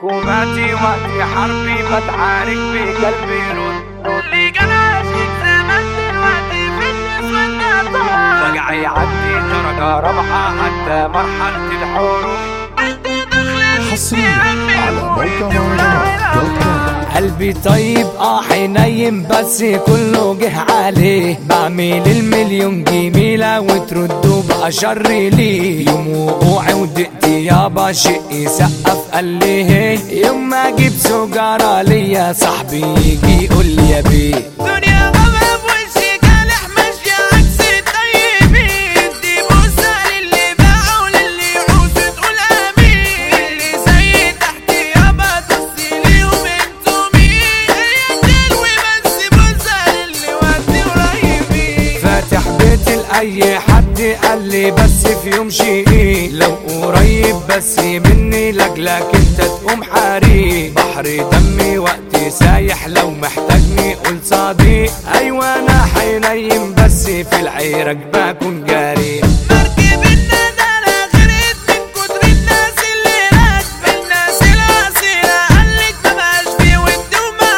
سايكوماتي وقت حربي بتعارك بقلبي رد اللي كان عاشق زمان دلوقتي في النسوان وجعي عدي درجة رابعة حتى مرحلة الحروب حصريا على موقع مهرجانات دوت كوم قلبي طيب اه حنين بس كله جه عليه بعمل المليون جميلة وتردوا بقى شر ليه يوم وقوعي ودقتي يابا شقي سقف قال لي هي يوم ما اجيب سجارة ليا صاحبي يجي يقول لي يا بيه دنيا غابة بوشي جالح ماشية عكس الطيبين دي بوسة للي باع وللي يعوز تقول امين اللي زي تحت يابا تبصي ليهم انتوا مين هي الدلو بس بوسة للي ودي قريبين فاتح بيتي لأي حد قال لي بس في يوم شقيق لو قريب بس مني لاجلك انت تقوم حريق بحر دمي وقتي سايح لو محتاجني قول صديق ايوه انا حنين بس في العيرك بكون جريء مركب الندى غرقت من كتر الناس اللي راكبة الناس الأصيلة قالت مبقاش في ود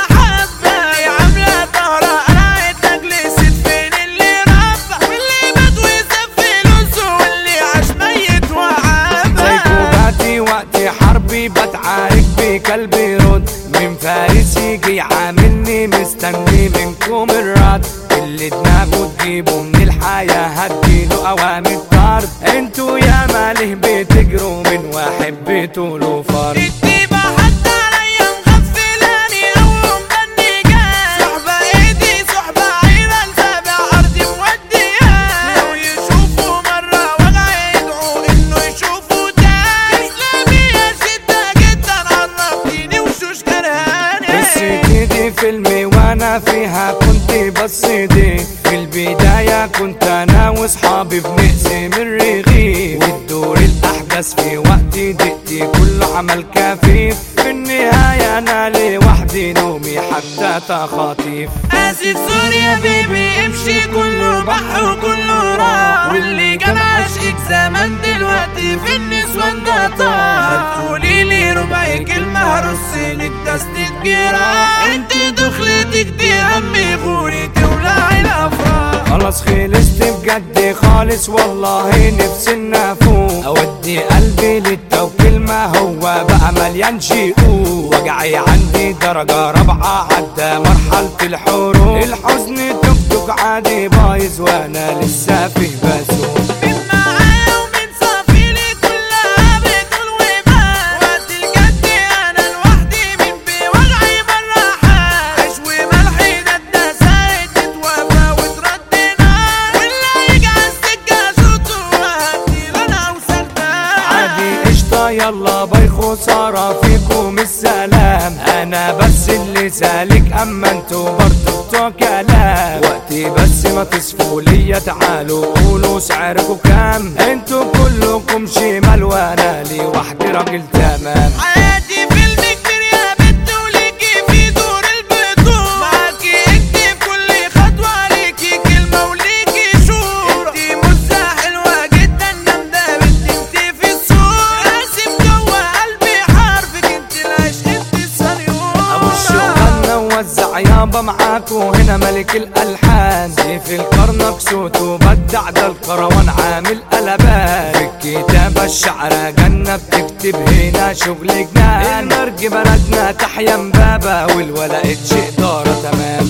ومحبة هي عاملة طهرة قلعت أجلست فين اللي ربى واللي مات وساب فلوسه واللي عاش ميت وعبى سايكوباتي وقت حربي بتعارك بكلبي رد من فارس يجي عاملني مستني منكم الرد اللي دماغه تجيبه من الحياة هديله اوامر طرد انتوا يا ماله بتجروا من واحد بتقولوا فرد الديبة حتى عليا مغفلاني أول مغني جاي صحبة إيدي صحبة عيبة لسابع أرضي موديها لو يشوفوا مرة وجع يدعوا إنه يشوفوا تاني إسلامي يا شدة جدا عرفتيني وشوش كرهاني بس دي فيلمي وانا فيها كنت بس دي في البداية كنت انا واصحابي بنقسم الرغيف وتدور الاحداث في وقتي دقتي كله عمل كفيف في النهاية انا لوحدي نومي حتى تخاطيف آسف سوري يا بيبي امشي كله بحر وكله راح واللي كان عاشقك زمان دلوقتي في النسوان ده طار هتقولي لي ربع كلمة هرصلك دستة جراح انت دخلتك دي همي غوري تولعي الافراح خلاص خلصت بجد خالص والله نفسي نفوق اودي قلبي للتوكيل ما هو بقى مليان شقوق وجعي عندي درجة رابعة عدى مرحلة الحروب الحزن توك توك عادي بايظ وانا لسه فيه بسوق من معايا ومن صافيلي كلها بتقول وبان وقت الجد انا لوحدي من بوجعي مرة حال عيش وملحي ده اتنسيت تتوفى وتردنا واللي يجي على السكة شوطه وهدي انا وسلمان عادي قشطة يلا باي خسارة فيكم السلام انا بس اللي سالك اما انتوا برضو بتوع كلام وقتي بس ما تصفوا ليا تعالوا قولوا سعركم كام انتوا كلكم شمال وانا لي وحدي راجل تمام حياتي فيلم كبير يا بنت وليكي في دور البطولة معاكي اكتب كل خطوة عليكي كلمة وليكي شورى انتي مزة حلوة جدا جامدة بنت انتي في الصورة راسم جوه قلبي حرفك انتي العشق انتي السنيورة ابو الشغلانة ووزع يابا معاكو هنا ملك الالحان سيف القرنك صوته بدع ده الكروان عامل قلبان في الكتابة الشعر جنة بتكتب هنا شغل جنان المرج بلدنا تحيا مبابة والولا شيء دارة تمام